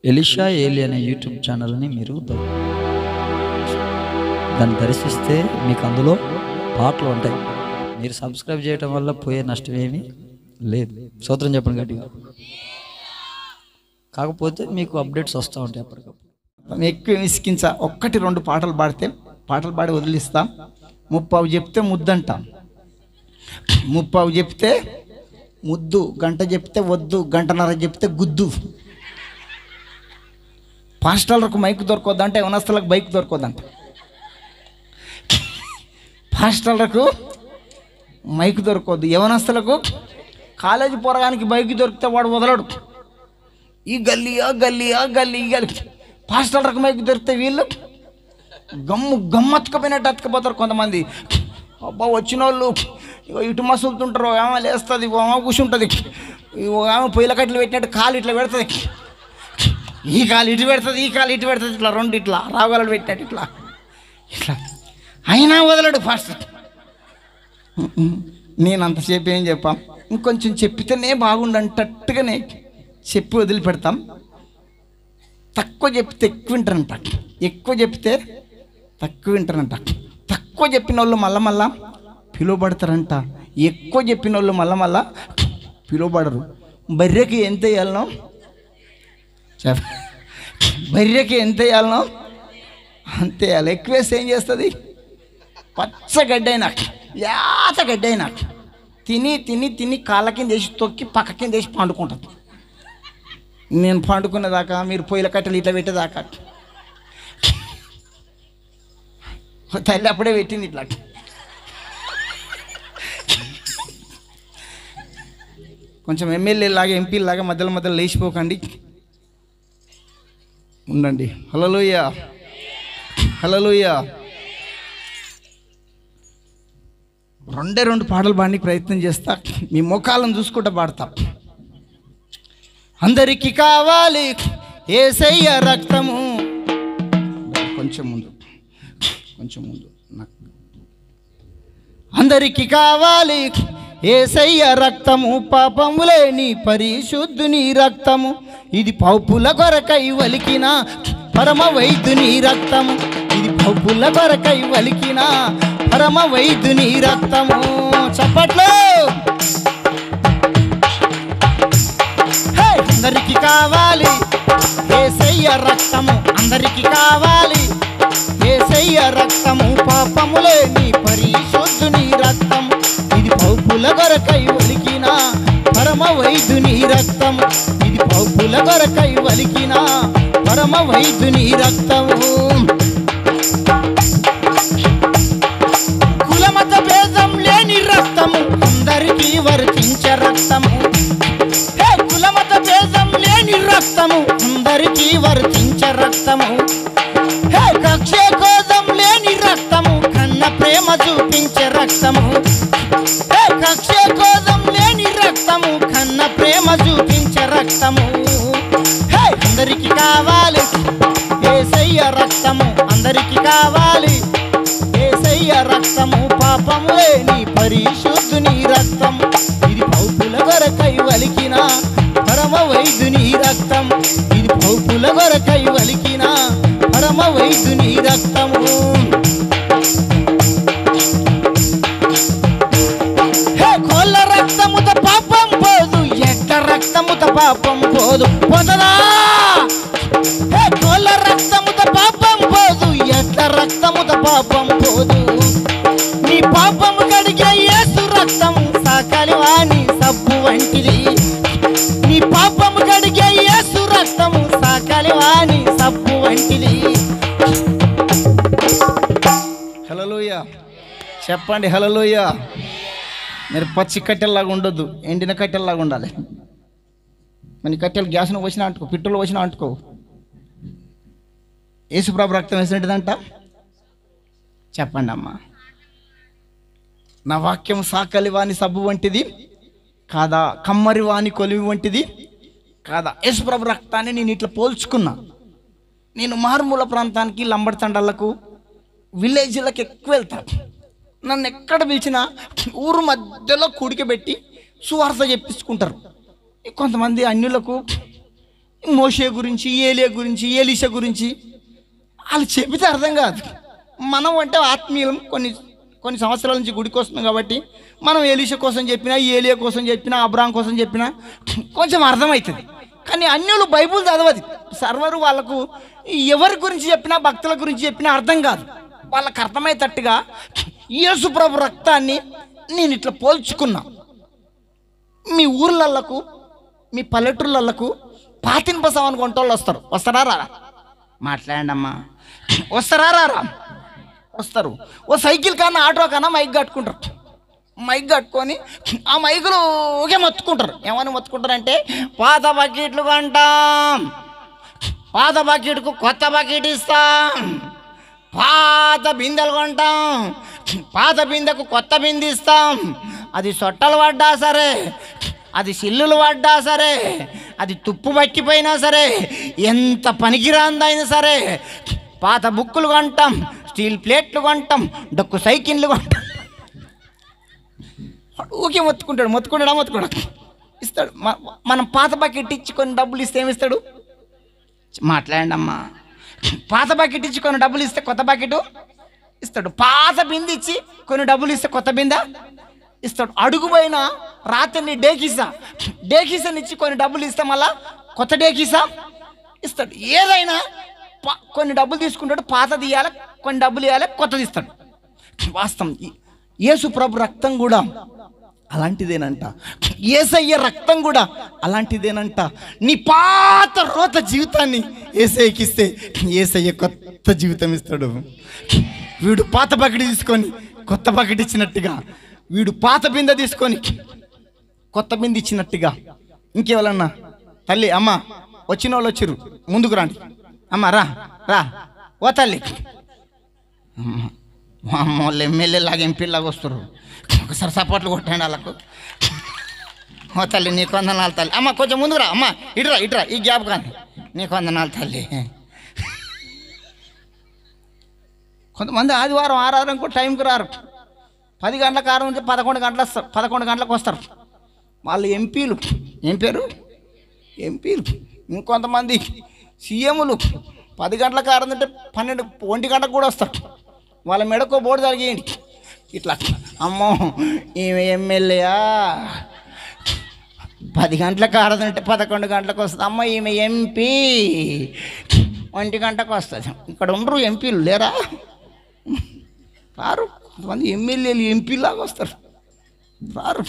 Elisha ఏలి అనే YouTube ఛానల్ని మీరు ద- దాన్ని దర్శిస్తే మీకు అందులో పాటలు ఉంటాయి మీరు సబ్స్క్రైబ్ చేయటం వల్ల పోయే నష్టం ఏమీ లేదు సూత్రం చెప్పండి గట్టిగా కాకపోతే మీకు అప్డేట్స్ వస్తూ ఉంటాయి అప్పటికప్పుడు మనం ఎక్కువ విసికించ ఒక్కటి రెండు పాటలు పాడితే పాటలు పాడి వదిలిస్తాం ముప్పావు చెప్తే ముద్దంటాం ముప్పావు చెప్తే ముద్దు గంట చెప్తే వద్దు గంటన్నర చెప్తే గుద్దు పాస్టర్లకు మైక్ దొరకొద్దంటే యవనస్తులకు బైక్ దొరకొద్దంట పాస్టర్లకు మైక్ దొరకొద్దు యవనస్తులకు కాలేజీ పోరగానికి బైక్ దొరికితే వాడు వదలడు ఈ గల్లీ ఆ గల్లీ ఆ గల్లీ ఈ గల్లీ పాస్టర్లకు మైక్ దొరికితే వీళ్ళు గమ్ము గమ్మత్తుకపోయినట్టు అతుకపోతారు కొంతమంది అబ్బా వచ్చిన వాళ్ళు ఇగో ఇటు మసులుతుంటారు ఏమో లేస్తుంది ఏమో కూర్చుంటుంది ఏమో పొయ్యిల కట్టెలు పెట్టినట్టు కాలు ఇట్లా పెడుతుంది ఈ కాలు ఇటు పెడుతుంది ఈ కాలు ఇటు పెడుతుంది ఇట్లా రెండు ఇట్లా రావుగాలు పెట్టినట్టు ఇట్లా ఇట్లా అయినా వదలడు ఫాస్ట్ నేను అంతసేపు ఏం చెప్పాం ఇంకొంచెం చెప్పితేనే బాగుండంటట్టుగానే చెప్పి వదిలిపెడతాం తక్కువ చెప్తే ఎక్కువ వింటారంట ఎక్కువ చెప్తే తక్కువ వింటారంట తక్కువ చెప్పిన వాళ్ళు మళ్ళా మళ్ళా పిలువబడతారంట ఎక్కువ చెప్పిన వాళ్ళు మళ్ళా మళ్ళా పిలువబడరు బర్రెకి ఎంత వేయాలనో చెప్ప బర్రెకి ఎంత వేయాలనో అంతే వేయాలి ఎక్కువ వేస్తే ఏం చేస్తుంది పచ్చ గడ్డైనా లేత గడ్డైనా తిని తిని తిని కాళ్ళ కింద వేసి తొక్కి పక్క కింద వేసి పండుకుంటుంది నేను పండుకునేదాకా మీరు పొయ్యిల కట్టెలు ఇట్లా పెట్టేదాకా తల్లి అప్పుడే పెట్టింది ఇట్లా కొంచెం ఎమ్మెల్యే లాగా ఎంపీ లాగా మధ్యలో మధ్యలో లేచిపోకండి ఉండండి హలలోయ హలలోయ రెండే రెండు పాటలు పాడడానికి ప్రయత్నం చేస్తా మీ ముఖాలను చూసుకుంటూ పాడతా అందరికి కావాలి ఏసయ్య రక్తము కొంచెం ముందు కొంచెం ముందు నాకు అందరికి కావాలి ఏసయ్య రక్తము పాపము లేని పరిశుద్ధుని రక్తము ఇది పౌపుల కొరకై వలికిన పరమ వైద్యుని రక్తము ఇది పౌపుల కొరకై వలికిన పరమ వైద్యుని రక్తము చప్పట్లో హే! అందరికి కావాలి ఏసయ్య రక్తము అందరికి కావాలి ఏసయ్య రక్తము పాపములే నీ పరిశుద్ధుని రక్తము ఇది పౌపుల కొరకై ఒలికిన పరమ వైద్యుని రక్తము ఇది పౌపుల కొరకై ఒలికిన పరమ వైద్యుని రక్తము కులమత భేదం లేని రక్తము అందరికీ వర్తించే రక్తము హే కులమత భేదం లేని రక్తము అందరికీ వర్తించే రక్తము హే కక్ష కోదం లేని రక్తము కన్న ప్రేమ చూపించే రక్తము హే కక్ష కోదం లేని రక్తము కన్న ప్రేమ చూపించే రక్తము హే అందరికి కావాలి ఏసయ్య రక్తము అందరికి కావాలి ఏసయ్య రక్తము పాపము లేని పరిశుద్ధుని రక్తం ఇది పౌపుల కొరకై వలికిన పరమ వైద్యుని రక్తం ఇది పౌపుల కొరకై వలికిన పరమ వైద్యుని రక్తము హే కోళ్ళ రక్తముత పాపం పోదు ఎట్ల రక్తముత పాపం పోదు పోతదా హే కోళ్ళ రక్తముత పాపం పోదు ఎట్ల రక్తముత పాపం పోదు నీ పాపము కడిగే యేసు రక్తము సాకలి వాణి సబ్బు వంటిది నీ పాపము కడిగే యేసు రక్తము సాకలి వాణి సబ్బు వంటిది హలోయ చెప్పండి హలోయ మీరు పచ్చి కట్టెల్లాగా ఉండొద్దు ఎండిన కట్టెల్లాగా ఉండాలి మన కట్టెలు గ్యాస్ను వచ్చినా అంటుకో పిట్టలు వచ్చినా అంటుకో యేసుప్రభు రక్తం వేసినట్టుదంట చెప్పండి అమ్మా నా వాక్యం సాకలి వాని సబ్బు వంటిది కాదా కమ్మరి వాని కొలివి వంటిది కాదా యేసుప్రభు రక్తాన్ని నేను ఇట్లా పోల్చుకున్నా నేను మారుమూల ప్రాంతానికి లంబడి తండాలకు విలేజ్లకు ఎక్కువ వెళ్తాను నన్ను ఎక్కడ పిలిచినా ఊరు మధ్యలో కూడికబెట్టి సువార్త చెప్పించుకుంటారు కొంతమంది అన్యులకు మోషే గురించి ఏలియా గురించి ఏలిష గురించి వాళ్ళు చెబితే అర్థం కాదు మనం అంటే ఆత్మీయులం కొన్ని కొన్ని సంవత్సరాల నుంచి గుడికి వస్తున్నాం కాబట్టి మనం ఏలిష కోసం చెప్పినా ఏలియా కోసం చెప్పినా అబ్రాహం కోసం చెప్పినా కొంచెం అర్థమవుతుంది కానీ అన్యులు బైబుల్ చదవదు సర్వరు వాళ్ళకు ఎవరి గురించి చెప్పినా భక్తుల గురించి చెప్పినా అర్థం కాదు వాళ్ళకి అర్థమయ్యేటట్టుగా యేసు ప్రభు రక్తాన్ని నేను ఇట్లా పోల్చుకున్నా మీ ఊర్లలకు మీ పల్లెటూర్లకు పాతింప సామాన్ కొంటోళ్ళు వస్తారు వస్తారా రారా మాట్లాడండి అమ్మా వస్తారా రారా వస్తారు ఓ సైకిల్ కన్నా ఆటో కన్నా మైక్ కట్టుకుంటారు మైక్ కట్టుకొని ఆ మైకులు ఒకే మొత్తుకుంటారు ఏమని మొత్తుకుంటారంటే పాత బకెట్లు కొంటాం పాత బకెట్కు కొత్త బకెట్ ఇస్తాం పాత బిందెలు కొంటాం పాత బిందెకు కొత్త బిందె ఇస్తాం అది సొట్టలు పడ్డా సరే అది సిల్లులు పడ్డా సరే అది తుప్పు పట్టిపోయినా సరే ఎంత పనికిరాందైనా సరే పాత బుక్కులు కొంటాం స్టీల్ ప్లేట్లు కొంటాం డొక్కు సైకిళ్ళు కొంటాం ఊకే మొత్తుకుంటాడు మొత్తుకుంటాడా మొత్తుకోడా ఇస్తాడు మ- మనం పాత బకెట్ ఇచ్చి కొన్ని డబ్బులు ఇస్తే ఏమిస్తాడు మాట్లాడండి అమ్మా పాత బకెట్ ఇచ్చి కొన్ని డబ్బులు ఇస్తే కొత్త బకెట్ ఇస్తాడు పాత బిందె ఇచ్చి కొన్ని డబ్బులు ఇస్తే కొత్త బిందె ఇస్తాడు అడుగు పైన రాత్రిని డేకిసా డేకిసాని ఇచ్చి కొన్ని డబ్బులు ఇస్తే మళ్ళా కొత్త డేకిసా ఇస్తాడు ఏదైనా పా- కొన్ని డబ్బులు తీసుకుంటాడు పాతది ఇవ్వాలి కొన్ని డబ్బులు ఇవ్వాలి కొత్తది ఇస్తాడు వాస్తవం ఈ- యేసు ప్రభు రక్తం కూడా అలాంటిదేనంట ఏసయ్య రక్తం కూడా అలాంటిదేనంట నీ పాత రోత జీవితాన్ని ఏసయ్యకి ఇస్తే ఏసయ్య కొత్త జీవితం ఇస్తాడు వీడు పాత బకెట్ తీసుకొని కొత్త బకెట్ ఇచ్చినట్టుగా వీడు పాత బిందె తీసుకొని కొత్త బిందె ఇచ్చినట్టుగా ఇంకేవాలన్నా తల్లి అమ్మ వచ్చిన వాళ్ళు వచ్చిర్రు ముందుకు రండి అమ్మ రా రా ఓ తల్లి అమ్మ మా అమ్మ వాళ్ళు ఎమ్మెల్యే లాగా ఎంపీలాగా వస్తారు ఒకసారి సపోర్ట్లు కొట్టండి వాళ్ళకు ఓ తల్లి నీకు వందనాలు తల్లి అమ్మ కొంచెం ముందుకు రా అమ్మ ఇటురా ఇటురా ఈ గ్యాప్ కానీ నీకు వందనాలు తల్లి కొంతమంది ఆదివారం ఆరాధన కూడా టైంకి రారు పది గంటల కారం నుంచి పదకొండు గంటల వస్తారు పదకొండు గంటలకు వస్తారు వాళ్ళు ఎంపీలు ఏం పేరు ఎంపీలు ఇంకొంతమంది సీఎంలు పది గంటల కారం అంటే పన్నెండు ఒంటి గంటకు కూడా వస్తారు వాళ్ళ మెడకో బోర్డు జరిగేయండి ఇట్లా అమ్మో ఈమె ఎమ్మెల్యేయా పది గంటలకు ఆడదంటే పదకొండు గంటలకు వస్తుంది అమ్మ ఈమె ఎంపీ ఒంటి గంటకు వస్తుంది ఇక్కడ ఉండరు ఎంపీలు లేరా రారు కొంతమంది ఎమ్మెల్యేలు ఎంపీలాగా వస్తారు రారు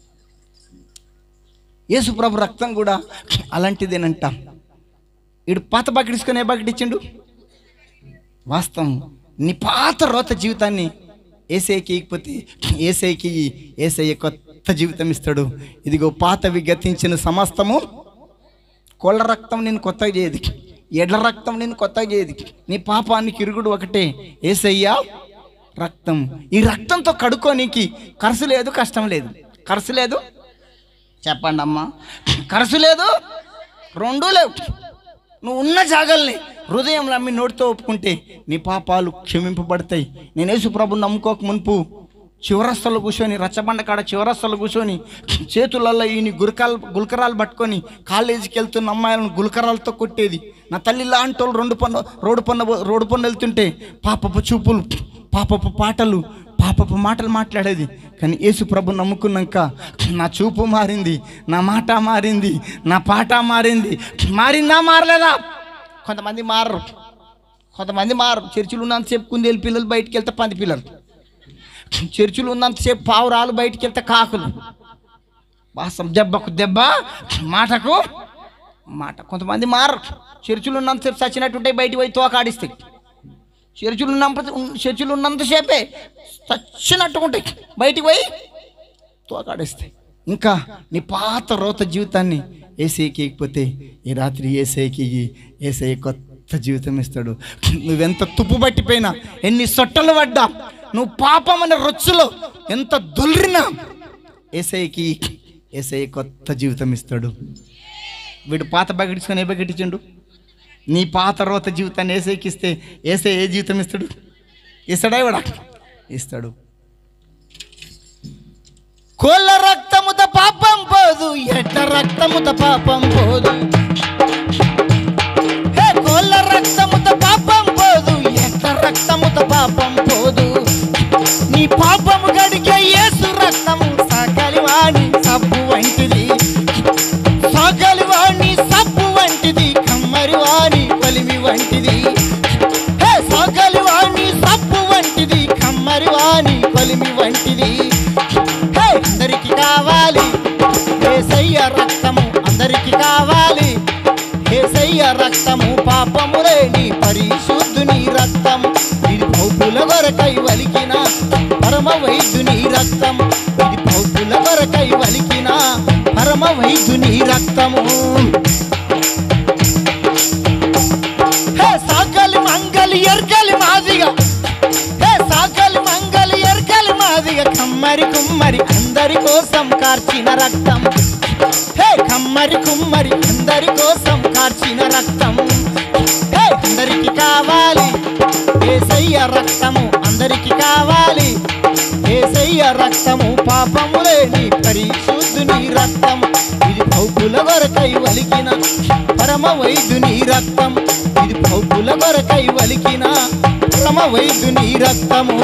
యేసుప్రభు రక్తం కూడా అలాంటిదేనంట వీడు పాత బకెట్ తీసుకొని ఏ బకెట్ ఇచ్చిండు వాస్తవం నీ పాత రోత జీవితాన్ని ఏసైకి ఇకపోతే ఏసైకి ఏసయ్య కొత్త జీవితం ఇస్తాడు ఇదిగో పాతవి గతించిన సమస్తము కోళ్ళ రక్తం నేను కొత్తగా చేయదు ఎడ్ల రక్తం నేను కొత్తగా చేయదు నీ పాపానికి ఇరుగుడు ఒకటే ఏసయ్యా రక్తం ఈ రక్తంతో కడుక్కోనీకి ఖర్చు లేదు కష్టం లేదు ఖర్చు లేదు చెప్పండి అమ్మా ఖర్చు లేదు రెండూ లేవు నువ్వు ఉన్న జాగల్ని హృదయం నమ్మి నోటితో ఒప్పుకుంటే నీ పాపాలు క్షమింపబడతాయి నేను యేసు ప్రభుని నమ్ముకోక మునుపు చివరస్తలు కూర్చొని రచ్చబండ కాడ చివరస్తలు కూర్చొని చేతులలో ఈ గురకాలు గుల్కరాలు పట్టుకొని కాలేజీకి వెళ్తున్న అమ్మాయిలను గుల్కరాలతో కొట్టేది నా తల్లి లాంటి వాళ్ళు రెండు పన్ను రోడ్డు పన్ను రోడ్డు పన్ను వెళ్తుంటే పాపపు చూపులు పాపపు పాటలు పాపపు మాటలు మాట్లాడేది కానీ యేసు ప్రభు నమ్ముకున్నాక నా చూపు మారింది నా మాట మారింది నా పాట మారింది మారిందా మారలేదా కొంతమంది మారరు కొంతమంది మారరు చర్చిలు ఉన్నంతసేపు కుందేలు పిల్లలు బయటికి వెళ్తే పంది పిల్లలు చర్చిలు ఉన్నంతసేపు పావురాలు బయటికి వెళ్తే కాకులు వాసం దెబ్బకు దెబ్బ మాటకు మాట కొంతమంది మారరు చర్చిలు ఉన్నంతసేపు చచ్చినట్టుంటే బయటికి పోయి తోకాడిస్తాయి చర్చిలు ఉన్నంత చర్చిలు ఉన్నంతసేపే చచ్చినట్టుగా ఉంటాయి బయటికి పోయి తోకాడేస్తాయి ఇంకా నీ పాత రోత జీవితాన్ని ఏసైకి ఎక్కిపోతే ఈ రాత్రి ఏసైకి ఏసై కొత్త జీవితం ఇస్తాడు నువ్వెంత తుప్పు పట్టిపోయినా ఎన్ని సొట్టలు పడ్డా నువ్వు పాపం అనే రొచ్చులో ఎంత దొల్రినా ఏసైకి ఏసై కొత్త జీవితం ఇస్తాడు వీడు పాత బకెట్ తీసుకొని ఏ బకెట్ ఇచ్చిండు నీ పాత రోత జీవితాన్ని ఏసైకిస్తే ఏసై ఏ జీవితం ఇస్తాడు ఇస్తాడా ఇవాడా ఇస్తాడు కోళ్ళ రక్తముత పాపం పోదు ఎట్ల రక్తముత పాపం పోదు సాకలివాణి సబ్బు వంటిది సాకలివాణి సబ్బు వంటిది కమ్మరివాణి కొలిమి వంటిది హే సాకలివాణి సబ్బు వంటిది కమ్మరివాణి కొలిమి వంటిది హే అందరికి కావాలి ఏసయ్య రక్తము అందరికి కావాలి ఏసయ్య రక్తము పాపములేని పరిశుద్ధుని రక్తం ఇది పౌపుల కొరకై వలికిన పరమ వైద్యుని రక్తం ఇది పౌపుల కొరకై వలికిన పరమ వైద్యుని రక్తము హే సాకలి మంగలి ఎర్గలి మాదిగా హే సాకలి మంగలి ఎర్గలి మాదిగా కమ్మరి కుమ్మరి అందరి కోసం కార్చిన రక్తం హే కమ్మరి కుమ్మరి అందరి కోసం కార్చిన రక్తం హే అందరికి కావాలి ఏసయ్య రక్తము అందరికి కావాలి ఏసయ్య రక్తము పాపము లేని పరిశుద్ధుని రక్తం ఇది పౌపుల కొరకై వలికిన పరమ వైద్యుని రక్తం ఇది పౌపుల కొరకై వలికిన పరమ వైద్యుని రక్తము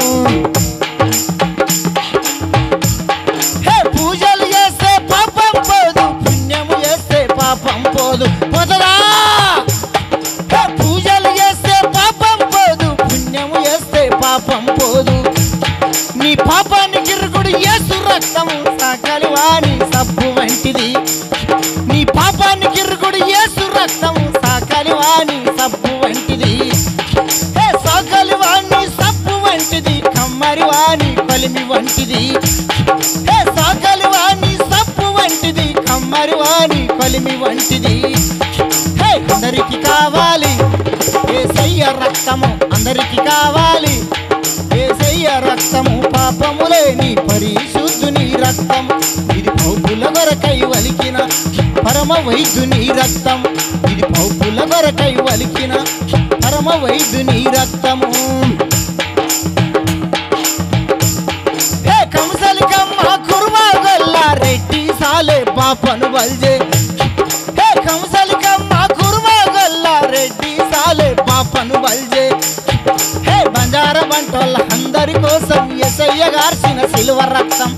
హే పూజలు చేస్తే పాపం పోదు పుణ్యము చేస్తే పాపం పోదు పోతదా హే పూజలు చేస్తే పాపం పోదు పుణ్యము చేస్తే పాపం పోదు నీ పాపాన్ని గిరుగుడు యేసు రక్తము సాకలి వాణి సబ్బు వంటిది నీ పాపాన్ని గిరుగుడు యేసు రక్తము సాకలి వాణి సబ్బు వంటిది హే సాకలి వాణి సబ్బు వంటిది కమ్మరి వాణి కొలిమి వంటిది హే సాకలి వాణి సబ్బు వంటిది కమ్మరి వాణి కొలిమి వంటిది హే అందరికి కావాలి ఏసయ్య రక్తము అందరికి కావాలి ఏసయ్య రక్తము పాపములేని పరిశుద్ధుని రక్తం ఇది పౌపుల కొరకై వలికిన పరమ వైద్యుని రక్తం ఇది పౌపుల కొరకై వలికిన పరమ వైద్యుని రక్తము హే కంసలికమ్మ కుర్మా గొల్ల రెడ్డి సాలే పాపను బల్జే హే కంసలికమ్మ కుర్మా గొల్ల రెడ్డి సాలే పాపను బల్జే హే బంజార బంటోళ్ళ అందరి కోసం ఎసయ్య గార్చిన సిల్వ రక్తం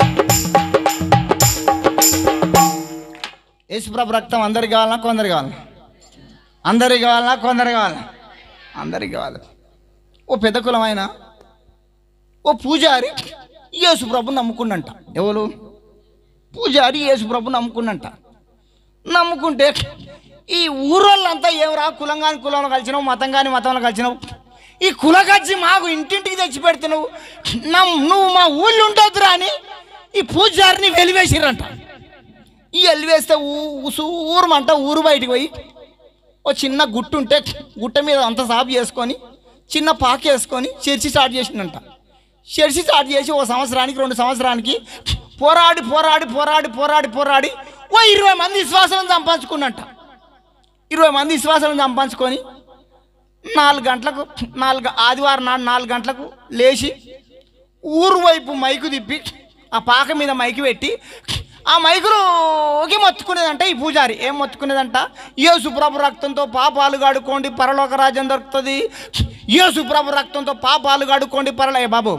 యేసుప్రభు రక్తం అందరికి కావాలన్నా కొందరు కావాలన్నా అందరికి కావాలన్నా కొందరు కావాలన్నా అందరికి కావాలి ఓ పెద్ద కులమైన ఓ పూజారి యేసుప్రభు నమ్ముకున్నంట ఎవరు పూజారి యేసుప్రభు నమ్ముకున్నంట నమ్ముకుంటే ఈ ఊరోళ్ళంతా ఏమరా కులం కాని కులంలో కలిసినావు మతం కాని మతంలో కలిసినావు ఈ కులగచ్చి మాకు ఇంటింటికి తెచ్చి పెడుతున్నావు నమ్ నువ్వు మా ఊళ్ళో ఉండొద్దురా అని ఈ పూజారిని వెలివేసిరంట ఈ వెలివేస్తే ఊసు ఊరమంట ఊరు బయటికి పోయి ఓ చిన్న గుట్టు ఉంటే గుట్ట మీద అంత సాపు చేసుకొని చిన్న పాక వేసుకొని చర్చి స్టార్ట్ చేసిండంట చర్చి స్టార్ట్ చేసి ఓ సంవత్సరానికి రెండు సంవత్సరానికి పోరాడి పోరాడి పోరాడి పోరాడి పోరాడి ఓ ఇరవై మంది విశ్వాసాలను సంపాదించుకున్నట్ట ఇరవై మంది విశ్వాసాలను సంపాదించుకొని నాలుగు గంటలకు నాలుగు ఆదివారం నాడు నాలుగు గంటలకు లేచి ఊరు వైపు మైకు తిప్పి ఆ పాక మీద మైకు పెట్టి ఆ మైకులో ఒకే మొత్తుకునేదంట ఈ పూజారి ఏం మొత్తుకునేదంట యేసు ప్రభు రక్తంతో పాపాలు గాడుకోండి పరలోక రాజ్యం దొరుకుతుంది యేసు ప్రభు రక్తంతో పాపాలు గాడుకోండి పరలో ఏ బాబు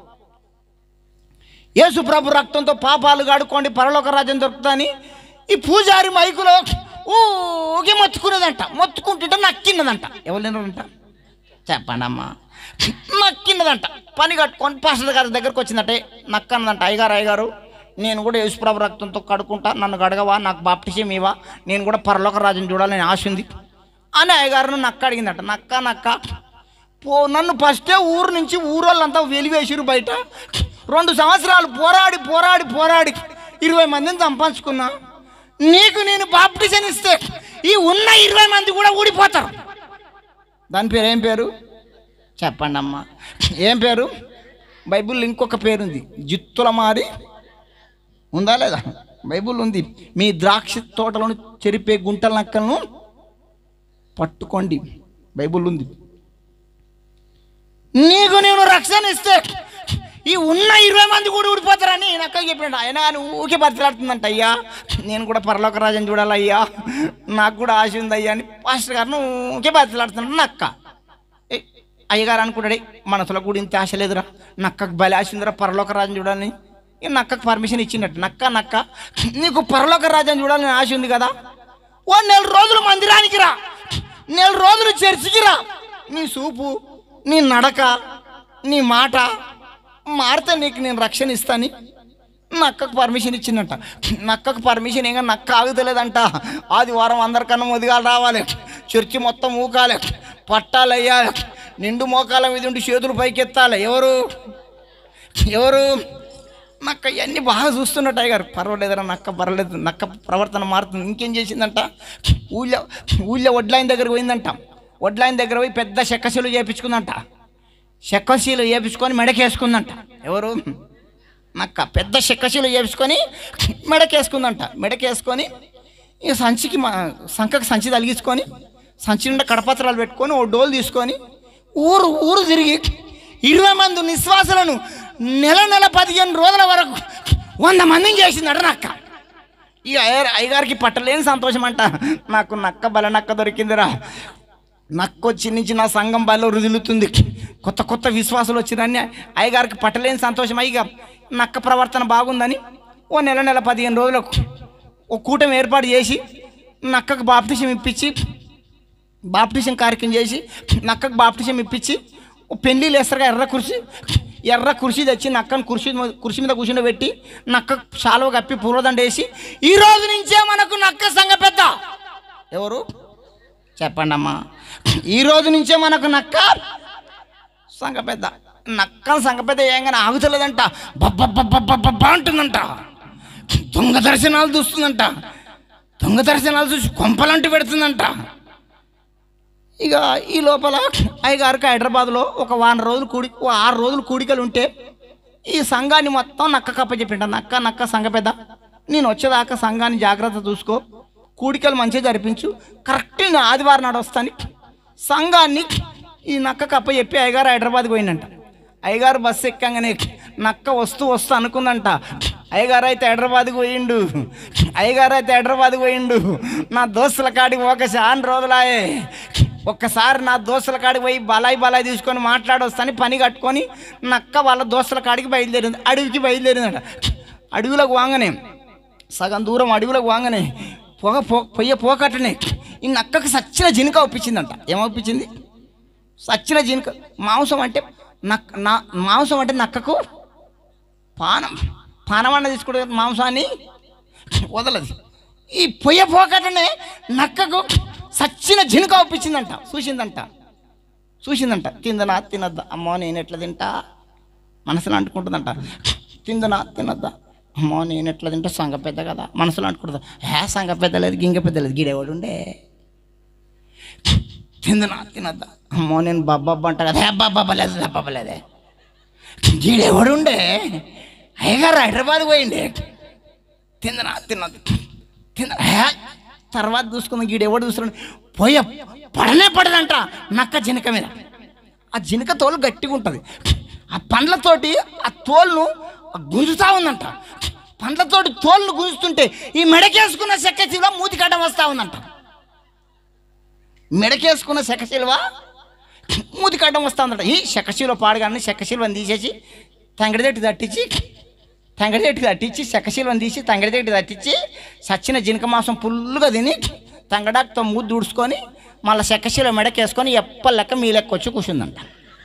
యేసు ప్రభు రక్తంతో పాపాలు గాడుకోండి పరలోక రాజ్యం దొరుకుతుందని ఈ పూజారి మైకులో ఊగే మొత్తుకునేదంట మొత్తుకుంటుంటే నక్కిన్నదంట ఎవరినంట చెప్పండి అమ్మా నక్కిన్నదంట పని కట్టుకొని పాస్టర్ గారి దగ్గరకు వచ్చిందట నక్కన్నదంట అయ్యగారు అయ్యగారు నేను కూడా యేసుప్రభు రక్తంతో కడుకుంటా నన్ను గడగవా నాకు బాప్టిజం ఇవా నేను కూడా పరలోక రాజుని చూడాలని ఆశ ఉంది అని అయ్యగారును నక్క అడిగిందట నక్క నక్క పో నన్ను ఫస్టే ఊరు నుంచి ఊరోళ్ళంతా వెలివేసిరు బయట రెండు సంవత్సరాలు పోరాడి పోరాడి పోరాడి ఇరవై మందిని సంపాదించుకున్నా నీకు నేను బాప్టిజన్ ఇస్తే ఈ ఉన్న ఇరవై మంది కూడా ఊడిపోతారు దాని పేరు ఏం పేరు చెప్పండి అమ్మా ఏం పేరు బైబిల్ ఇంకొక పేరుంది జిత్తుల మారి ఉందా లేదా బైబిల్ ఉంది మీ ద్రాక్ష తోటలను చెరిపే గుంటల నక్కలను పట్టుకోండి బైబిల్ ఉంది నీకు నేను రక్షణ ఇస్తే ఈ ఉన్న ఇరవై మంది కూడా ఊడిపోతారని నక్క చెప్పినట్టు ఆయన కానీ ఊకే బతిలాడుతుందంట అయ్యా నేను కూడా పరలోక రాజని చూడాలయ్యా నాకు కూడా ఆశ ఉంది అయ్యా అని పాస్టర్ గారిని ఊకే బతిలాడుతున్నాడు నక్క ఏ, అయ్యగారు అనుకుంటాడే మనసులో కూడా ఇంత ఆశ లేదురా నక్కకు బలి ఆశ ఉందిరా పరలోక రాజని చూడాలని ఈ నక్కకు పర్మిషన్ ఇచ్చినట్టు నక్క నక్క నీకు పరలోక రాజ్యం చూడాలని ఆశ ఉంది కదా ఓ నెల రోజులు మందిరానికి రా నెల రోజులు చర్చికి రా నీ చూపు నీ నడక నీ మాట మారితే నీకు నేను రక్షణ ఇస్తాని నక్కకు పర్మిషన్ ఇచ్చిందంట నక్కకు పర్మిషన్ ఇంకా నక్క ఆగుతలేదంట ఆదివారం అందరికన్నా ముదిగా రావాలి చర్చి మొత్తం ఊకాలి పట్టాలు వేయాలి నిండు మోకాల మీద ఉండి చేతులు పైకెత్తాలి ఎవరు ఎవరు నక్క ఇవన్నీ బాగా చూస్తున్నట్టు అయ్యారు పర్వాలేదురా నక్క పర్వాలేదు నక్క ప్రవర్తన మారుతుంది ఇంకేం చేసిందంట ఊళ్ళో ఊళ్ళో వడ్లాయన దగ్గరికి పోయిందంట వడ్లాయన దగ్గర పోయి పెద్ద చెక్కశీలు చేపించుకుందంట చెక్కశీలు చేపించుకొని మెడకేసుకుందంట ఎవరు నక్క పెద్ద చెక్కశీలు చేపించుకొని మెడకేసుకుందంట మెడకేసుకొని ఇక సంచికి మా సంఖకి సంచి తలిగించుకొని సంచి నిండా కడపత్రాలు పెట్టుకొని ఓ డోలు తీసుకొని ఊరు ఊరు తిరిగి ఇరవై మంది నిశ్వాసాలను నెల నెల పదిహేను రోజుల వరకు వంద మందిని చేసిందట నక్క ఇక అయ్య- అయ్యగారికి పట్టలేని సంతోషం అంట నాకు నక్క బల నక్క దొరికిందిరా నక్కొచ్చి నుంచి నా సంఘం బల్లో రుజులుతుంది కొత్త కొత్త విశ్వాసాలు వచ్చిందని అయ్యగారికి పట్టలేని సంతోషం అయ్యిగా నక్క ప్రవర్తన బాగుందని ఓ నెల నెల పదిహేను రోజులకు ఓ కూటమి ఏర్పాటు చేసి నక్కకు బాప్టిజం ఇప్పించి బాప్టిజం కార్యక్రమం చేసి నక్కకు బాప్టిజం ఇప్పించి ఓ పెళ్ళిళ్ళు వేస్తారుగా ఎర్ర కుర్చీ ఎర్ర కుర్చీ తెచ్చి నక్కను కుర్చీ మీద కుర్చీ మీద కూర్చుని పెట్టి నక్క శాలువ కప్పి పూర్వదండ వేసి ఈ రోజు నుంచే మనకు నక్క సంఘ పెద్ద ఎవరు చెప్పండి అమ్మా ఈ రోజు నుంచే మనకు నక్క సంఘ పెద్ద నక్క సంఘ పెద్ద ఏంగానే ఆగుతలేదంట బబ్బబ్బబ్బబ్బబ్బ అంటుందంట దొంగ దర్శనాలు చూస్తుందంట దొంగ దర్శనాలు చూసి కొంపలంటి పెడుతుందంట ఇక ఈ లోపల అయ్యగారికి హైదరాబాద్లో ఒక వారం రోజులు కూడి ఓ ఆరు రోజులు కూడికలు ఉంటే ఈ సంఘాన్ని మొత్తం నక్క కప్ప చెప్పింట నక్క నక్క సంఘ పెద్ద నేను వచ్చేదాకా సంఘాన్ని జాగ్రత్త చూసుకో కూడికలు మంచిగా జరిపించు కరెక్ట్ నేను ఆదివారం నాడు వస్తాను సంఘాన్ని ఈ నక్క కప్ప చెప్పి అయ్యగారు హైదరాబాద్కి పోయిందంట అయ్యగారు బస్సు ఎక్కంగానే నక్క వస్తూ వస్తూ అనుకుందంట అయ్యగారు అయితే హైదరాబాద్కి పోయిండు అయ్యగారు అయితే హైదరాబాద్కి పోయిండు నా దోస్తుల కాడికి ఒక చాలా రోజులాయే ఒక్కసారి నా దోస్తుల కాడికి పోయి బలాయి బలాయి తీసుకొని మాట్లాడొస్తాని పని కట్టుకొని నక్క వాళ్ళ దోస్తుల కాడికి బయలుదేరింది అడవికి బయలుదేరిందట అడవిలోకి వాంగనే సగం దూరం అడవిలోకి వాంగనే పొగ పో పొయ్య పోకట్టనే ఈ నక్కకు సచ్చిన జినుక ఒప్పించిందంట ఏమొప్పించింది సచ్చిన జినుక మాంసం అంటే నక్క నా మాంసం అంటే నక్కకు పానం పానమన్న తీసుకుంటే మాంసాన్ని వదలదు ఈ పొయ్య పోకటనే నక్కకు సచ్చిన జినుక ఒప్పించిందంట చూసిందంట చూసిందంట తిందనా తినద్దా అమ్మో నేను ఎట్లా తింటా మనసులో అంటుకుంటుందంట తిందనా తినద్దా అమ్మో నేను ఎట్లా తింటా సంగ పెద్ద కదా మనసులో అంటుకుంటుందా హే సంగ పెద్ద లేదు గింగ పెద్ద లేదు గిడేవాడు ఉండే తిందనా తినద్దా అమ్మో నేను బబ్బబ్బ అంట కదా హే బబ్బబ్బ లేదు బబ్బ లేదే గీడెవడు ఉండే అయ్యగారు హైదరాబాద్ పోయిండే తిందనా తిన్నది తింద హే, తర్వాత చూసుకుందాం గీడెవడు చూస్తున్నాడు పోయ పడనే పడదంట నక్క జినక మీద ఆ జినక తోలు గట్టిగా ఉంటుంది ఆ పండ్లతోటి ఆ తోలును గుంజుతా ఉందంట పండ్లతోటి తోలును గుంజుతుంటే ఈ మెడకేసుకున్న సెక్కశిలువ మూతి కట్ట వస్తా ఉందంట మెడకేసుకున్న శకశిలువ మూతి కట్టం వస్తా ఉందట ఈ శకశిలువ పాడగానే శకశిలువని తీసేసి తంగడిదెట్టి తట్టించి తంగడిదెట్టి తట్టించి శకశిలువని తీసి తంగడిదెట్టి తట్టించి సచ్చిన జినక మాంసం ఫుల్గా తిని తంగడాకుతో మూతి దూడ్చుకొని మళ్ళీ శకశిలువ మెడకేసుకొని ఎప్ప లెక్క మీ లెక్క వచ్చి కూర్చుందంట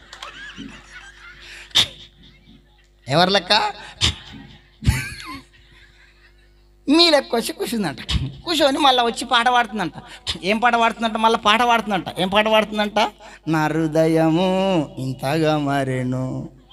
ఎవరి లెక్క మీ లెక్క వచ్చి కూర్చుందంట కూర్చొని మళ్ళీ వచ్చి పాట పాడుతుందంట ఏం పాట పాడుతుందంట మళ్ళీ పాట పాడుతుందంట ఏం పాట పాడుతుందంట నా హృదయము ఇంతగా మారేను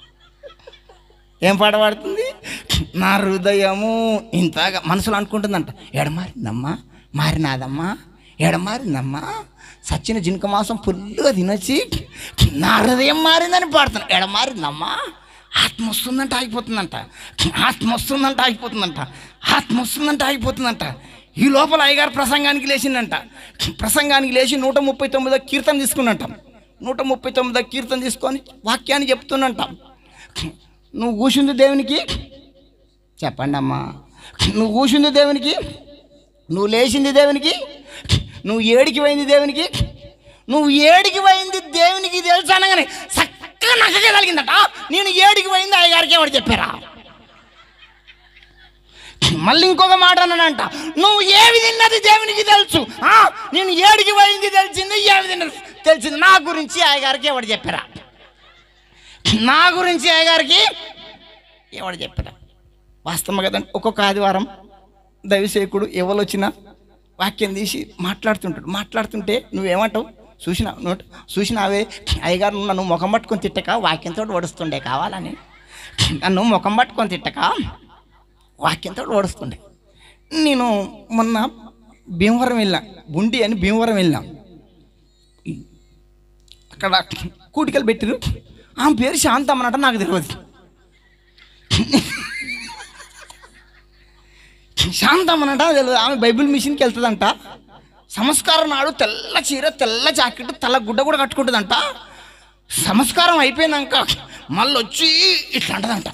ఏం పాట పాడుతుంది నా హృదయము ఇంతగా మనసులో అనుకుంటుందంట ఎడమారిందమ్మా మారినాదమ్మా ఎడమారిందమ్మా సచ్చిన జినక మాంసం ఫుల్గా తినొచ్చి నా హృదయం మారిందని పాడుతున్నాను ఎడమారిందమ్మా ఆత్మ వస్తుందంట ఆగిపోతుందంట ఆత్మ వస్తుందంట ఆగిపోతుందంట ఆత్మ వస్తుందంట ఆగిపోతుందంట ఈ లోపల అయ్యగారు ప్రసంగానికి లేచిందంట ప్రసంగానికి లేచి నూట ముప్పై తొమ్మిదో కీర్తన తీసుకున్నంట నూట ముప్పై తొమ్మిదో కీర్తన తీసుకొని వాక్యాన్ని చెప్తున్నంట నువ్వు కూర్చుంది దేవునికి చెప్పండి అమ్మా నువ్వు కూర్చుంది దేవునికి నువ్వు లేచింది దేవునికి నువ్వు ఏడికి పోయింది దేవునికి నువ్వు ఏడికి పోయింది దేవునికి తెలుసు అనగానే చక్కగా నక్కగా కలిగిందట నేను ఏడికి పోయింది అయ్యగారికి ఎవరు చెప్పారా మళ్ళీ ఇంకొక మాట అన్నానంట నువ్వు ఏమి తిన్నది దేవునికి తెలుసు ఆ, నేను ఏడికి పోయింది తెలిసింది ఏమి తిన్నది తెలిసింది నా గురించి అయ్యగారికి ఎవడు చెప్పారా నా గురించి అయ్యగారికి ఎవడు చెప్పారా వాస్తవం కదండి ఒక్కొక్క ఆదివారం దైవసేకుడు ఎవరు వచ్చినా వాక్యం తీసి మాట్లాడుతుంటాడు మాట్లాడుతుంటే నువ్వేమంటావు చూసిన నోట్ చూసినావే అయ్యగారు నువ్వు నన్ను ముఖం పట్టుకొని తిట్టక వాక్యంతో వడుస్తుండే కావాలని నన్ను ముఖం పట్టుకొని తిట్టక వాక్యంతో ఓడుస్తుండే నేను మొన్న భీమవరం వెళ్ళా బుండి అని భీమవరం వెళ్ళాం అక్కడ కూటికలు పెట్టిరు ఆమె పేరు శాంతమ్మ అన్నట్టు నాకు తెలియదు శాంతమ్మ అన్నట్టు నాకు తెలియదు ఆమె బైబిల్ మిషన్కి వెళ్తుందంట సంస్కారం నాడు తెల్ల చీర తెల్ల జాకెట్ తెల్ల గుడ్డ కూడా కట్టుకుంటుందంట సంస్కారం అయిపోయినాక మళ్ళీ వచ్చి ఇట్లా అంటదంట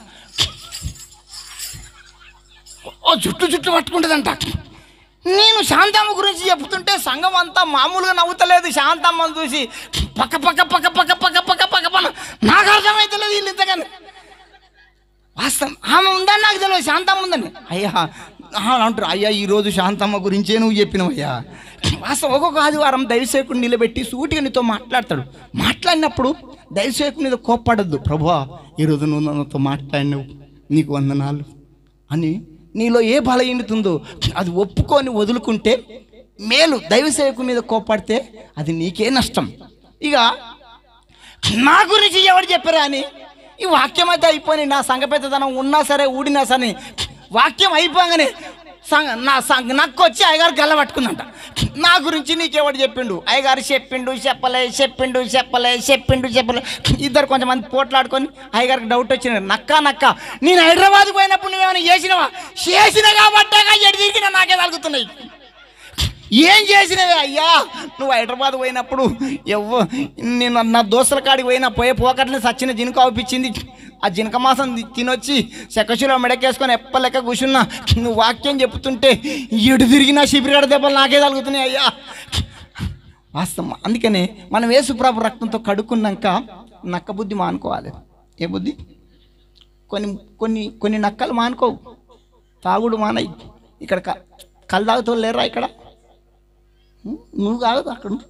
ఓ జుట్టు జుట్టు పట్టుకుంటుందంట నేను శాంతమ్మ గురించి చెప్తుంటే సంఘం అంతా మామూలుగా నవ్వుతలేదు శాంతమ్మని చూసి పక్క పక్క పక్క పక్క పక్క పక్క పక్క పక్క నాకు అర్థమైతలేదు వీళ్ళు ఇంతకని వాస్తవం ఆమె ఉందని నాకు తెలియదు శాంతమ్మ ఉందని అయ్యా ఆహా అంటారు అయ్యా ఈరోజు శాంతమ్మ గురించే నువ్వు చెప్పినవయ్యా వాస్తవం ఒక్కొక్క ఆదివారం దైవసేకుని నిలబెట్టి సూటిగా నీతో మాట్లాడతాడు మాట్లాడినప్పుడు దైవసేకుని మీద కోప్పడద్దు ప్రభువా ఈరోజు నువ్వు నాతో మాట్లాడినవు నీకు వందనాలు అని నీలో ఏ బలహీనతుందో అది ఒప్పుకొని వదులుకుంటే మేలు దైవసేవకు మీద కోప్పడితే అది నీకే నష్టం ఇక నా గురించి ఎవరు చెప్పారా అని ఈ వాక్యం అయితే అయిపోయి నా సంఘ పెద్దతనం ఉన్నా సరే ఊడినా సరే వాక్యం అయిపోగానే సంఘ నా సంఘ నక్కు వచ్చి అయ్యగారు గల్ల పట్టుకుందంట నా గురించి నీకెవడు చెప్పిండు అయ్యగారు చెప్పిండు చెప్పలే చెప్పిండు చెప్పలే చెప్పిండు చెప్పలే ఇద్దరు కొంతమంది పోట్లాడుకొని అయ్యగారికి డౌట్ వచ్చింది నక్క నక్క నేను హైదరాబాద్ పోయినప్పుడు నువ్వేమైనా చేసినవా చేసిన కాబట్టాగా ఎటు తిరిగినా నాకే తగులుతున్నాయి ఏం చేసినవే అయ్యా నువ్వు హైదరాబాద్ పోయినప్పుడు ఎవ్వ నేను నా దోస్తుల కాడికి పోయినా పోయే పోకట్ని సచ్చిన జినుక అవుపించింది ఆ జినక మాసం తి- తినొచ్చి సెకశిలో మెడకేసుకొని ఎప్ప లెక్క కూర్చున్నా నువ్వు వాక్యం చెప్తుంటే ఎడు తిరిగినా శిబిరాడ దెబ్బలు నాకే తగులుతున్నాయి అయ్యా వాస్తవం అందుకనే మనం యేసుప్రభు రక్తంతో కడుక్కున్నాక నక్క బుద్ధి మానుకోవాలి ఏ బుద్ధి కొన్ని కొన్ని కొన్ని నక్కలు మానుకోవు తాగుడు మానయి ఇక్కడ క- కళ్ళు తాగుతూ లేరా ఇక్కడ ఉం? నువ్వు కాదు అక్కడ ఉండు.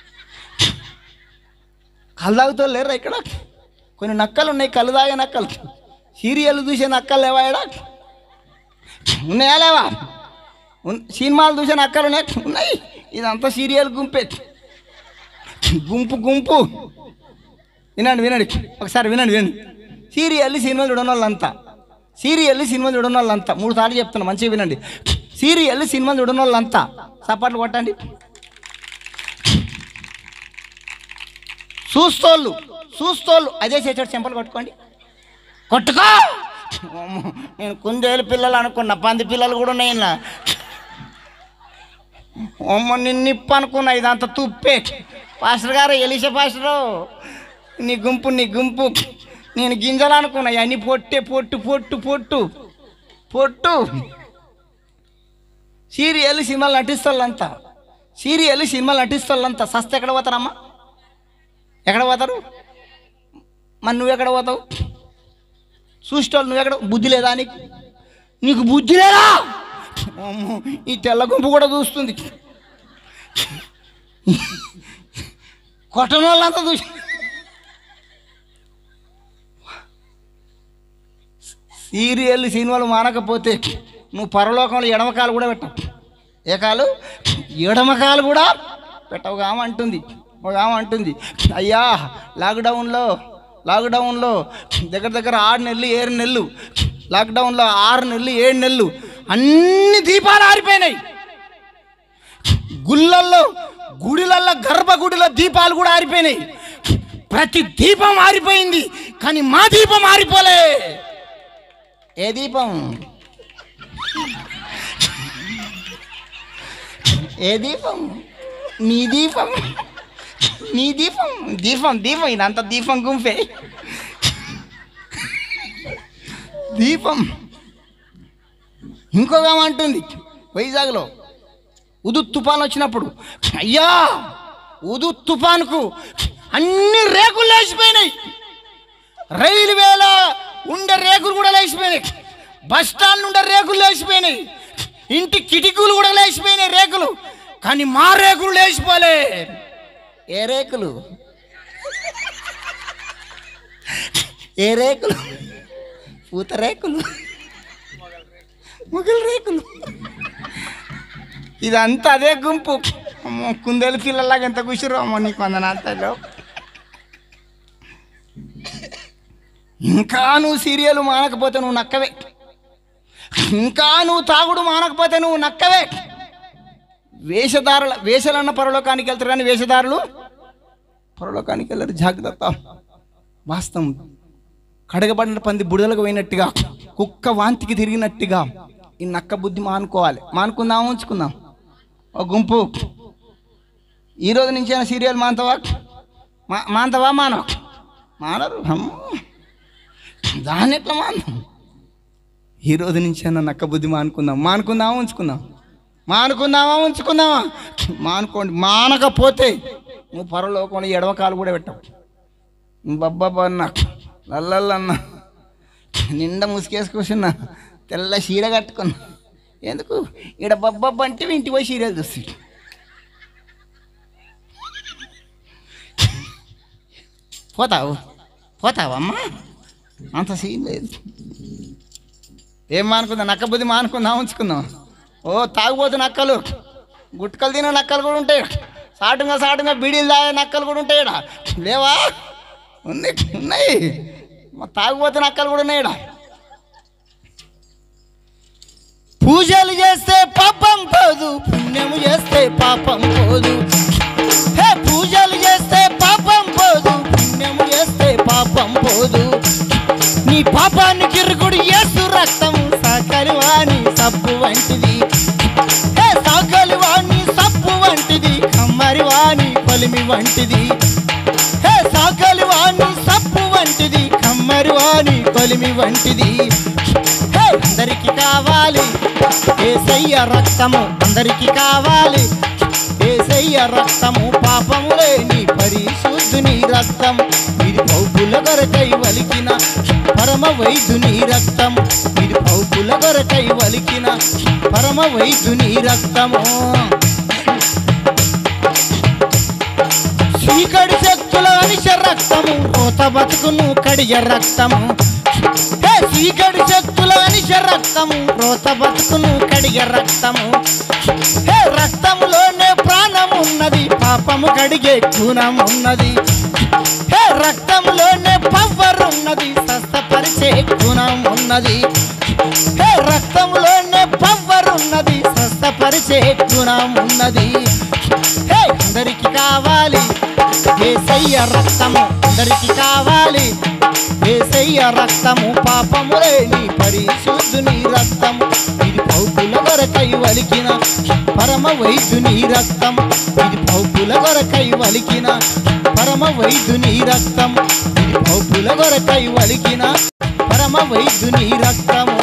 కళ్ళు తాగుతూ లేరా ఇక్కడ కొన్ని నక్కలు ఉన్నాయి కళ్ళు తాగే నక్కలు సీరియల్ చూసే నక్కలు లేవా ఇక్కడ ఉన్నాయా లేవా ఉన్- సినిమాలు చూసే నక్కలు ఉన్నాయి ఉన్నాయి ఇదంతా సీరియల్ గుంపే గుంపు గుంపు వినండి వినండి ఒకసారి వినండి వినండి సీరియల్ సినిమాలు చూడని వాళ్ళంతా సీరియల్ సినిమాలు చూడని వాళ్ళంతా మూడు సార్లు చెప్తున్నా మంచిగా వినండి సీరియల్ సినిమాలు చూడని వాళ్ళంతా సపాట్లు కొట్టండి చూస్తోళ్ళు చూస్తోళ్ళు అదే చేసాడు చెంపలు కొట్టుకోండి కొట్టుకో అమ్మో, నేను కుందేలు పిల్లలు అనుకున్నా పంది పిల్లలు కూడా ఉన్నాయి ఇలా అమ్మ నిన్నిప్పు అనుకున్నా ఇదంతా తుప్పే పాస్టర్ గారు ఎలిసే పాస్టరు నీ గుంపు నీ గుంపు నేను గింజలు అనుకున్నా అన్ని పొట్టే పొట్టు పొట్టు పొట్టు పొట్టు సీరియల్ సినిమాలు నటిస్తోళ్ళంతా సీరియల్ సినిమాలు నటిస్తోళ్ళంతా సస్త ఎక్కడ పోతారమ్మా ఎక్కడ పోతారు మరి నువ్వు ఎక్కడ పోతావు చూసేటోళ్ళు నువ్వు ఎక్కడ బుద్ధి లేదా నీకు నీకు బుద్ధి లేదా అమ్మో, ఈ తెల్ల గుంపు కూడా చూస్తుంది కొట్టని వాళ్ళంతా చూసి సీరియల్ సినిమాలు మానకపోతే నువ్వు పరలోకంలో ఎడమకాలు కూడా పెట్టవు ఏ కాలు ఎడమకాలు కూడా పెట్టవుగా ఆమె అంటుంది ఒక ఆమె అంటుంది అయ్యా లాక్డౌన్లో లాక్డౌన్లో దగ్గర దగ్గర ఆరు నెలలు ఏడు నెలలు లాక్డౌన్లో ఆరు నెలలు ఏడు నెలలు అన్ని దీపాలు ఆరిపోయినాయి గుళ్ళల్లో గుడిలల్లో గర్భగుడిలో దీపాలు కూడా ఆరిపోయినాయి ప్రతి దీపం ఆరిపోయింది కానీ మా దీపం ఆరిపోలే ఏ దీపం ఏ దీపం నీ దీపం నీ దీపం దీపం దీపం ఇదంతా దీపం గుంపే దీపం ఇంకొక ఆమె అంటుంది వైజాగ్లో ఉదు తుఫాన్ వచ్చినప్పుడు అయ్యా ఉదు తుఫాన్కు అన్ని రేకులు లేచిపోయినాయి రైల్వేలో ఉండే రేకులు కూడా లేచిపోయినాయి బస్ స్టాండ్ నుండి రేకులు లేచిపోయినాయి ఇంటి కిటికీలు కూడా లేచిపోయినాయి రేకులు కానీ మా రేకులు లేచిపోలే ఏ రేకులు ఏ రేకులు పూత రేకులు ముగ్గులు రేకులు ఇదంతా అదే గుంపు అమ్మో కుందేలు పిల్లలాగా ఎంత కూర్చురు అమ్మో నీకు వందనాథలో ఇంకా నువ్వు సీరియల్ మానకపోతే నువ్వు నక్కవే ఇంకా నువ్వు తాగుడు మానకపోతే నువ్వు నక్కవే వేషధారుల వేషలన్న పరలోకానికి వెళ్తారు కానీ వేషధారులు పరలోకానికి వెళ్ళరు జాగ్రత్త వాస్తవం కడగబడిన పంది బుడదలకు పోయినట్టుగా కుక్క వాంతికి తిరిగినట్టుగా ఈ నక్క బుద్ధి మానుకోవాలి మానుకుందాం ఉంచుకుందాం ఓ గుంపు ఈ రోజు నుంచి అయినా సీరియల్ మాంతవా మా మాంతవా మానవ మానరు అమ్మో. దాన్ని ఎట్లా మానం ఈ రోజు నుంచి అయినా నక్క బుద్ధి మానుకుందాం మానుకుందామా ఉంచుకుందాం మానుకుందామా ఉంచుకుందామా మానుకోండి మానకపోతే నువ్వు పరలోకంలో ఎడవ కాలు కూడా పెట్టవు బబ్బబ్బా అన్న లల్లల్లన్న నిండా ముసుకేసుకొస్తున్నా తెల్ల చీర కట్టుకున్నా ఎందుకు ఈడ బబ్బబ్బ అంటే ఇంటికి పోయి సీరియల్ చూస్తుంది పోతావు పోతావమ్మా అంత సీన్ లేదు ఏం మానుకుందాం నక్క బుద్ధి మానుకుందాం ఉంచుకుందాం ఓ తాగుబోతు నక్కలు గుట్కలు తినే నక్కలు కూడా ఉంటాయి సాటుగా సాటుగా బీడీలు తాగే నక్కలు కూడా ఉంటాయి ఈడ లేవా ఉంది ఉన్నాయి మా తాగుబోతు నక్కలు కూడా ఉన్నాయి ఈడ పూజలు చేస్తే పాపం పోదు పుణ్యము చేస్తే పాపం పోదు హే పూజలు చేస్తే పాపం పోదు పుణ్యము చేస్తే పాపం పోదు నీ పాపాన్ని కిరుగుడు ఏసు రక్తం సాకలి వాణి సబ్బు వంటిది హే సాకలి వాణి సబ్బు వంటిది కమ్మరి వాణి కొలిమి వంటిది హే సాకలి వాణి సబ్బు వంటిది కమ్మరి వాణి కొలిమి వంటిది హే అందరికి కావాలి ఏసయ్య రక్తము అందరికి కావాలి ఏసయ్య రక్తము పాపము లేని పరిశుద్ధుని రక్తం ఇది పౌపుల కొరకై వలికిన పరమ వైద్యుని రక్తం ఇది పౌపుల కొరకై వలికిన పరమ వైద్యుని రక్తము చీకటి శక్తుల అనిశ రక్తము కోత బతుకును కడియ రక్తము హే చీకటి శక్తుల అనిశ రక్తము రోత బతుకును కడియ రక్తము హే రక్తములోనే ప్రాణం ఉన్నది పాపము కడిగే గుణం ఉన్నది హే రక్తంలోనే పవర్ ఉన్నది స్వస్థపరిచే గుణం ఉన్నది హే రక్తంలోనే పవర్ ఉన్నది స్వస్థపరిచే గుణం ఉన్నది హే అందరికి కావాలి ఏసయ్య రక్తము అందరికి కావాలి ఏసయ్య రక్తము పాపము లేని పరిశుద్ధుని రక్తం ఇది పౌపుల కొరకై వలికిన పరమ వైద్యుని రక్తం ఇది పౌపుల కొరకై వలికిన పరమ వైద్యుని రక్తం ఇది పౌపుల కొరకై వలికిన పరమ వైద్యుని రక్తము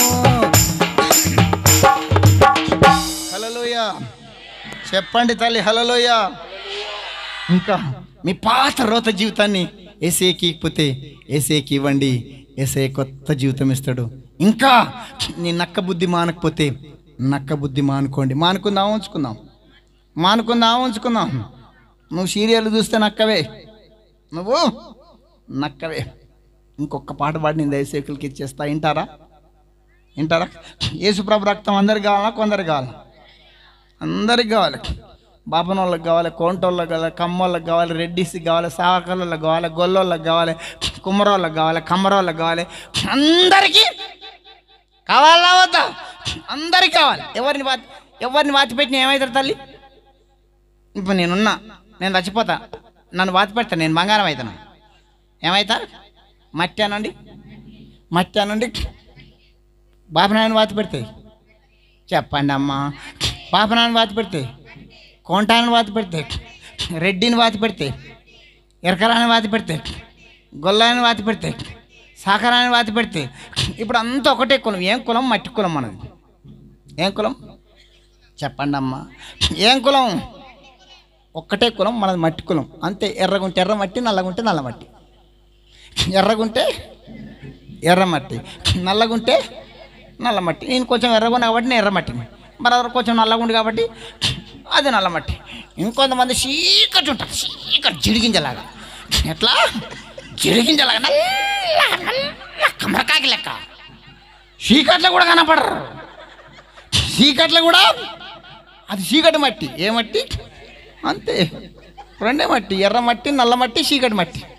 హలోయ చెప్పండి తల్లి హలోయ ఇంకా మీ పాత రోత జీవితాన్ని ఏసేకి ఇకపోతే ఏసేకి ఇవ్వండి ఏసే కొత్త జీవితం ఇస్తాడు ఇంకా నీ నక్క బుద్ధి మానకపోతే నక్క బుద్ధి మానుకోండి మానుకుందాం ఉంచుకుందాం మానుకుందాం ఉంచుకుందాం నువ్వు సీరియల్ చూస్తే నక్కవే నువ్వు నక్కవే ఇంకొక పాట పాడి నేను దయసేకులకి ఇచ్చేస్తా వింటారా వింటారా యేసుప్రభు రక్తం అందరికి కావాలా కొందరికి కావాలా అందరికి కావాలి బాపన వాళ్ళకి కావాలి కోంటోళ్ళకి కావాలి కమ్మోళ్ళకి కావాలి రెడ్డిస్కి కావాలి సావకళ్ళకి కావాలి గొల్లోళ్ళకి కావాలి కుమ్మరోళ్ళకి కావాలి కమ్మరోళ్ళకి కావాలి అందరికీ కావాలా వద్దా అందరికి కావాలి ఎవరిని వాతి ఎవరిని వాతి పెట్టిన ఏమవుతారు తల్లి ఇప్పుడు నేనున్నా నేను చచ్చిపోతా నన్ను వాతి పెడతా నేను బంగారం అవుతాను ఏమవుతా మట్టి అనండి మట్టి అనండి బాపనాయని వాతి పెడితే చెప్పండి అమ్మా పాపనాన్ని వాత పెడితే కోంటాన్ని వాత పెడితే రెడ్డిని వాత పెడితే ఎరకరాని వాత పెడితే గొల్లాని వాత పెడితే సాకరాని వాత పెడితే ఇప్పుడు అంతా ఒకటే కులం ఏం కులం మట్టి కులం మనది ఏం కులం చెప్పండి అమ్మా ఏం కులం ఒక్కటే కులం మనది మట్టి కులం అంతే ఎర్రగుంటే ఎర్ర మట్టి నల్లగుంటే నల్ల మట్టి ఎర్రగుంటే ఎర్ర మట్టి నల్లగుంటే నల్ల మట్టి నేను కొంచెం ఎర్రగున్నా కాబట్టి నేను ఎర్ర మట్టిని బ్రదర్ కొంచెం నల్లగా ఉంది కాబట్టి అది నల్ల మట్టి ఇంకొంతమంది చీకటి ఉంటారు చీకటి జిడిగింజలాగా ఎట్లా జిడిగింజలాగా నల్ల నల్ల కమరకాకి లెక్క చీకట్లో కూడా కనపడరు చీకట్లో కూడా అది చీకటి మట్టి ఏ మట్టి అంతే రెండే మట్టి ఎర్ర మట్టి నల్ల మట్టి చీకటి మట్టి